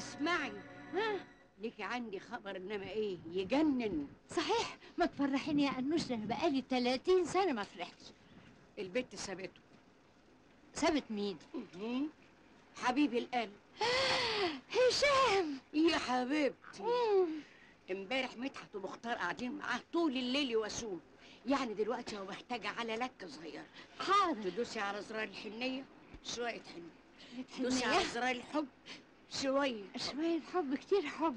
اسمعي ها ليكي عندي خبر انما ايه يجنن صحيح ما تفرحيني يا انوش ده انا بقالي 30 سنه ما فرحتش البت سابته سابت مين مهم. حبيبي القلب هشام يا حبيبتي امبارح مدحت ومختار قاعدين معاه طول الليل يواسوه يعني دلوقتي هو محتاجة على لك صغير حاضر تدوسي على زرار الحنية شوية حنية تدوسي حنية. على زرار الحب شوية شوية حب كتير حب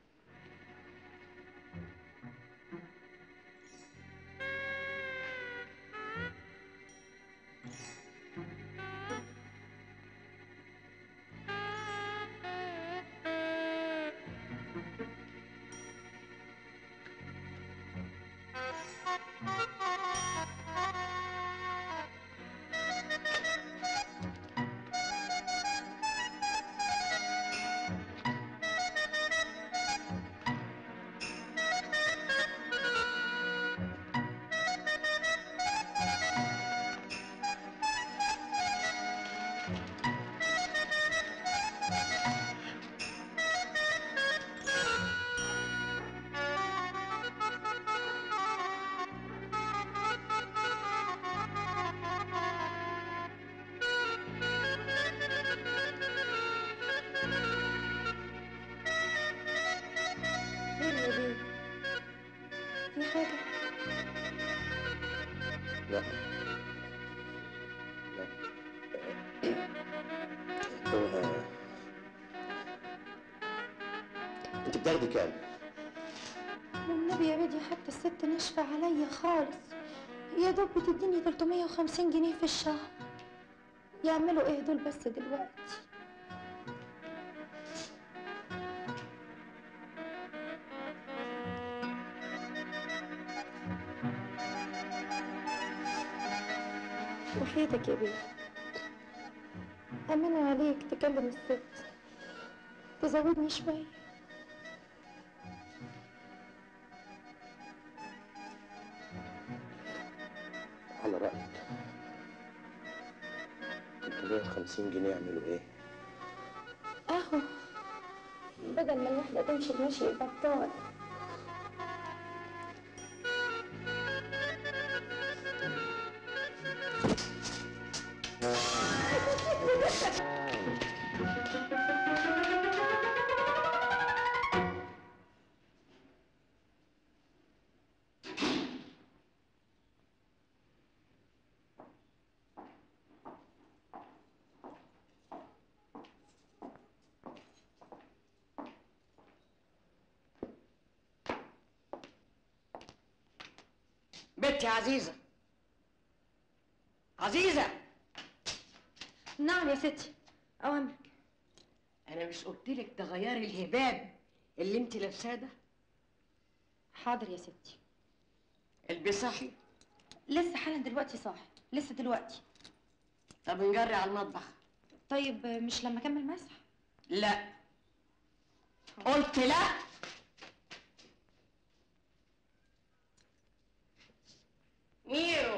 خير يا بيه في حاجة لا لا هو انت بتاخدي كام؟ والنبي يا بدي حتى الست ناشفة عليا خالص يا دوب بتديني 350 جنيه في الشهر يعملوا ايه دول بس دلوقتي وحياتك يا بيه أمانة عليك تكلم الست تزودني شوية على رأيك 350 جنيه يعملوا ايه؟ اهو بدل ما الواحدة تمشي بمشي البطال بنتي عزيزة عزيزة نعم يا ستي أوامرك أنا مش قلتلك تغيري الهباب اللي انت لابساه ده حاضر يا ستي البسي لسه حالا دلوقتي صاحي لسه دلوقتي طب نجري على المطبخ طيب مش لما أكمل مسح لا قلت لا ميرو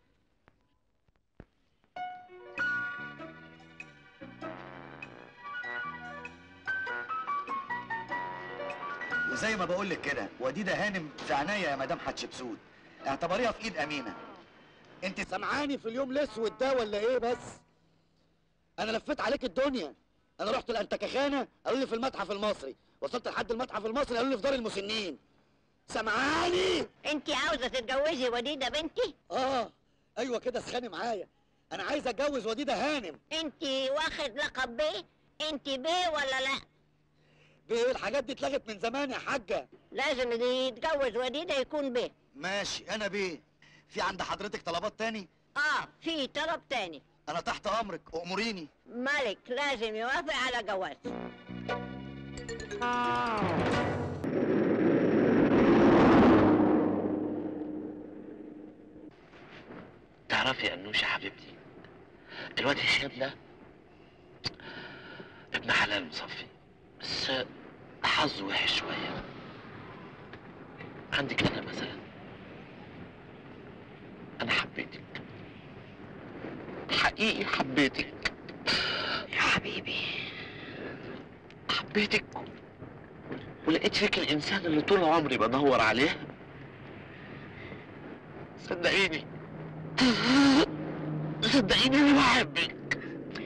وزي ما بقول لك كده وديده هانم في عناية يا مدام حتشبسوت اعتبريها في ايد امينه انت سمعاني في اليوم الاسود ده ولا ايه بس انا لفيت عليك الدنيا انا رحت الانتكخانه قالوا لي في المتحف المصري وصلت لحد المتحف المصري قالوا لي في دار المسنين سمعاني انت عاوزه تتجوزي وديده بنتي اه ايوه كده اسخني معايا انا عايز اتجوز وديده هانم انت واخد لقب بيه انت بيه ولا لا بيه الحاجات دي اتلغت من زمان يا حاجه لازم اللي يتجوز وديده يكون بيه ماشي انا بيه في عند حضرتك طلبات تاني اه في طلب تاني انا تحت امرك اموريني ملك لازم يوافق على جواز تعرفي يا انوشه حبيبتي الواد هشام ده ابن حلال مصفي بس حظه وحش شويه عندك انا مثلا انا حبيتك حقيقي حبيتك يا حبيبي حبيتك بيتك ولقيت فيك الإنسان اللي طول عمري بدور عليه صدقيني صدقيني أنا بحبك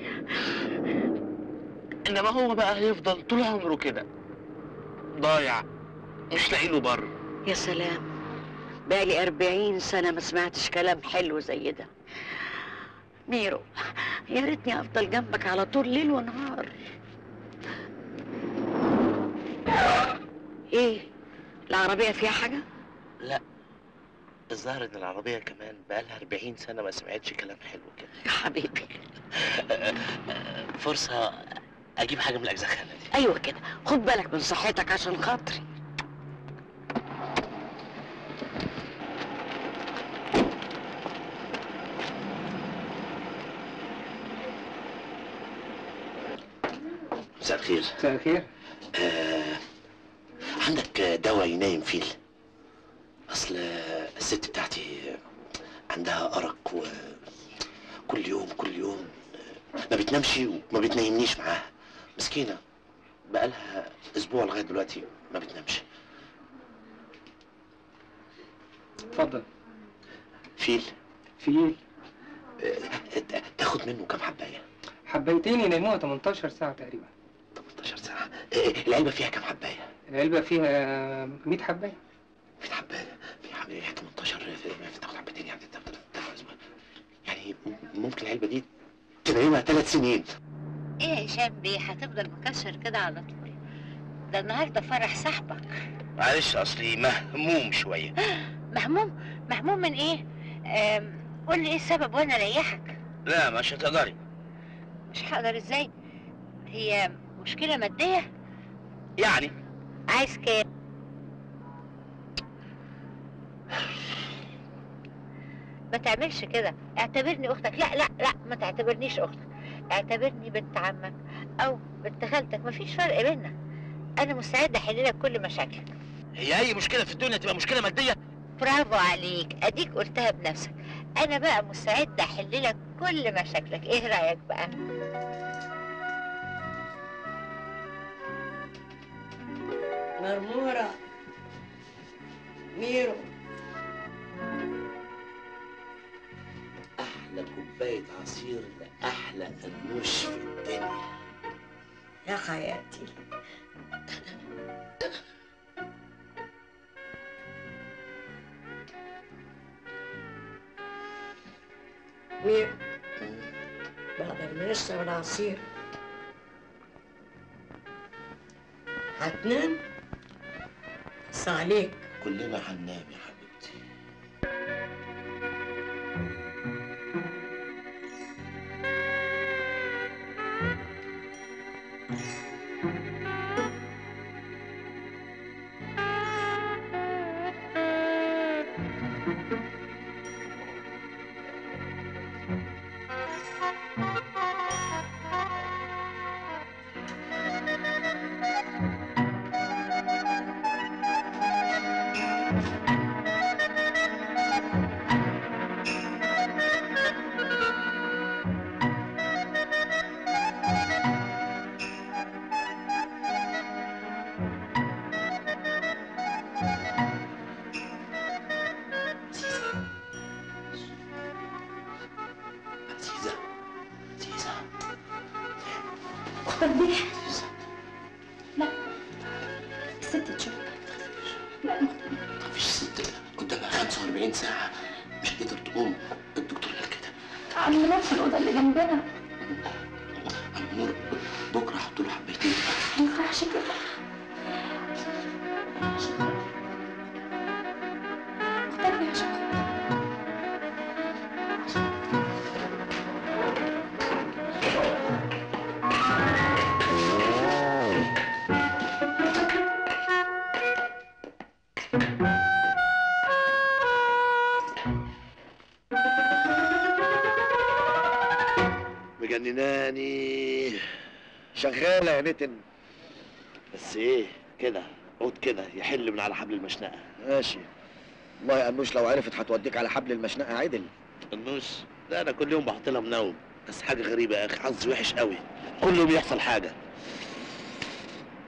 إنما هو بقى هيفضل طول عمره كده ضايع مش لاقي له بر يا سلام بقالي أربعين سنة ما سمعتش كلام حلو زي ده ميرو يا ريتني أفضل جنبك على طول ليل ونهار إيه العربية فيها حاجة؟ لا الظاهر ان العربية كمان بقالها 40 سنة ما سمعتش كلام حلو كده يا حبيبي فرصة اجيب حاجة من الاجزخانة دي أيوة كده خد بالك من صحتك عشان خاطري مساء الخير مساء الخير آه عندك دواء ينايم فيل اصل الست بتاعتي عندها ارق وكل يوم كل يوم ما بتنامش وما بتنيمنيش معاها مسكينة بقالها اسبوع لغاية دلوقتي ما بتنامش اتفضل فيل في آه، تاخد منه كام حباية حبايتين يناموها 18 ساعة تقريبا 18 ساعة آه، العلبة فيها كام حباية العلبة فيها 100 حباية 100 حباية في حباية 18 في- تاخد حبتين يعني تاخد تاخد أسبوع. يعني ممكن العلبة دي تنيمها ثلاث سنين ايه يا هشام بيه هتفضل مكشر كده على طول ده النهارده فرح صاحبك معلش اصلي مهموم شويه مهموم مهموم من ايه آم، قول لي ايه السبب وانا اريحك لا مش هتقدري مش هقدر ازاي هي مشكله ماديه يعني عايز كام ما تعملش كده اعتبرني اختك لا لا لا ما تعتبرنيش اختك اعتبرني بنت عمك او بنت خالتك مفيش فرق بينا انا مستعده احل لك كل مشاكلك هي اي مشكله في الدنيا تبقى مشكله ماديه برافو عليك اديك قلتها بنفسك انا بقى مستعده احل لك كل مشاكلك ايه رايك بقى مرمورة ميرو احلى كوبايه عصير لاحلى انوش في الدنيا يا حياتي ميرو بعد ما نشرب العصير هتنام بس عليك كلنا هننام يا حبيبتي عزيزه عزيزه اختك بيه لا الست تشوف لا المختار مفيش ست قدامها 45 ساعه مش هتقدر تقوم الدكتور قال كده عم نور في الاوضه اللي جنبنا عم نور بكره حط له حبيتين ما ينفعش كده اختار بيه عشان خاطري. مجنناني شغالة يا نتن بس ايه كده عود كده يحل من على حبل المشنقه ماشي والله يا انوش لو عرفت هتوديك على حبل المشنقه عدل النوش لا انا كل يوم بحط لها منوم بس حاجه غريبه يا اخي حظي وحش قوي كل يوم يحصل حاجه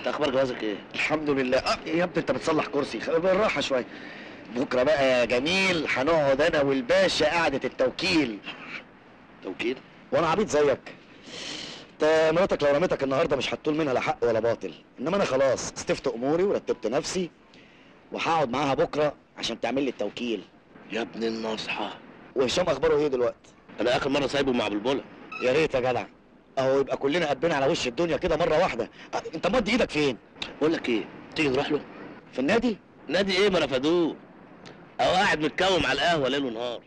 انت اخبار جوازك ايه؟ الحمد لله اه يا ابني انت بتصلح كرسي خ- بالراحه شويه بكره بقى يا جميل هنقعد انا والباشا قعده التوكيل توكيل؟ وانا عبيط زيك انت مراتك لو رميتك النهارده مش هتطول منها لا حق ولا باطل انما انا خلاص استفت اموري ورتبت نفسي وهقعد معاها بكره عشان تعمل لي التوكيل يا ابن النصحة وهشام اخباره ايه دلوقتي انا اخر مرة سايبه مع بلبلة يا ريت يا جدع اهو يبقى كلنا قبنا على وش الدنيا كده مره واحده اه، انت مضي ايدك فين بقول لك ايه؟ تيجي نروح له؟ في النادي نادي ايه ما رفضوه؟ اهو قاعد متكوم على القهوة ليل ونهار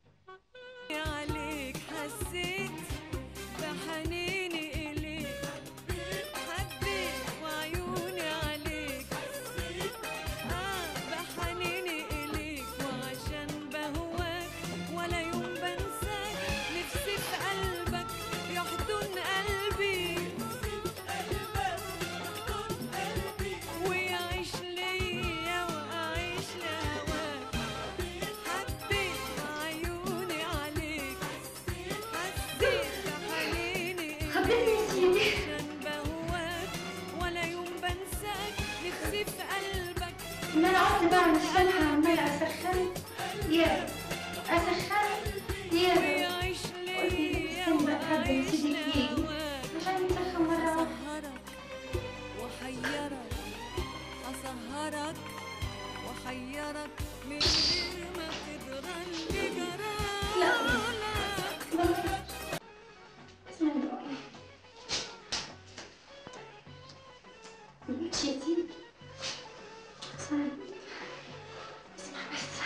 عليك حسيت بحنيني إليك حبيت وعيوني عليك آه بحنيني إليك وعشان بهواك ولا يوم بنساك نفسي في قلبك يحضن قلبي ويعيش ليا وأعيش لهواك حبيت عيوني عليك حسيت بحنيني حبيبي يا سيدي. عشان بهواك ولا يوم بنساك نفسي في قلبك ما انا قعدت بقى مش فالحة عمالة اسخن يا اسخن يا ويعيش قلت ليا استنى بقى لحد ما وأعيش سيدك يجي لهواك عشان نسخن مرة واحدة أسهرك وحيرك أسهرك وحيرك من غير ما تدرى اللي جرالك اسمع دعائي مش يا سيدي اسمع اسمع بس